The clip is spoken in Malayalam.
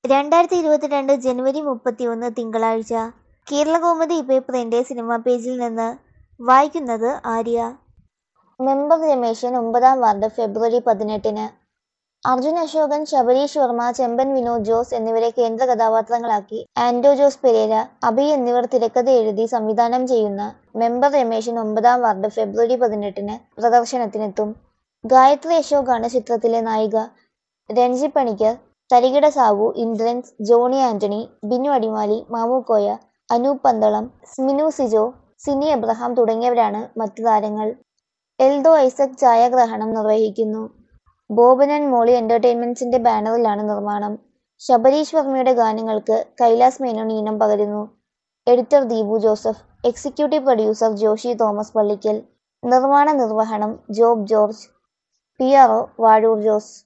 രണ്ടായിരത്തി ഇരുപത്തിരണ്ട് ജനുവരി മുപ്പത്തിയൊന്ന് തിങ്കളാഴ്ച കേരളകൗമുദി പേപ്പറിന്റെ സിനിമാ പേജിൽ നിന്ന് വായിക്കുന്നത് ആര്യ മെമ്പർ രമേശൻ ഒമ്പതാം വാർഡ് ഫെബ്രുവരി പതിനെട്ടിന് അർജുൻ അശോകൻ ശബരീഷ് വർമ്മ ചെമ്പൻ വിനോദ് ജോസ് എന്നിവരെ കേന്ദ്ര കഥാപാത്രങ്ങളാക്കി ആൻഡോ ജോസ് പെരേര അഭി എന്നിവർ തിരക്കഥ എഴുതി സംവിധാനം ചെയ്യുന്ന മെമ്പർ രമേശൻ ഒമ്പതാം വാർഡ് ഫെബ്രുവരി പതിനെട്ടിന് പ്രദർശനത്തിനെത്തും ഗായത്രി അശോകാണ് ചിത്രത്തിലെ നായിക രഞ്ജി പണിക്കർ തരികിട സാബു ഇന്ദ്രൻസ് ജോണി ആന്റണി ബിനു അടിമാലി മാമുക്കോയ അനൂപ് പന്തളം സ്മിനു സിജോ സിനി എബ്രഹാം തുടങ്ങിയവരാണ് മറ്റു താരങ്ങൾ എൽദോ ഐസക് ഛായാഗ്രഹണം നിർവഹിക്കുന്നു ബോബൻ ആൻഡ് മോളി എന്റർടൈൻമെന്റ്സിന്റെ ബാനറിലാണ് നിർമ്മാണം ശബരീഷ് വർമ്മയുടെ ഗാനങ്ങൾക്ക് കൈലാസ് മേനോൻ ഈണം പകരുന്നു editor Deepu Joseph executive producer Joshi Thomas Pallickal നിർമ്മാണ നിർവഹണം Job George P R O Vazhoor Jose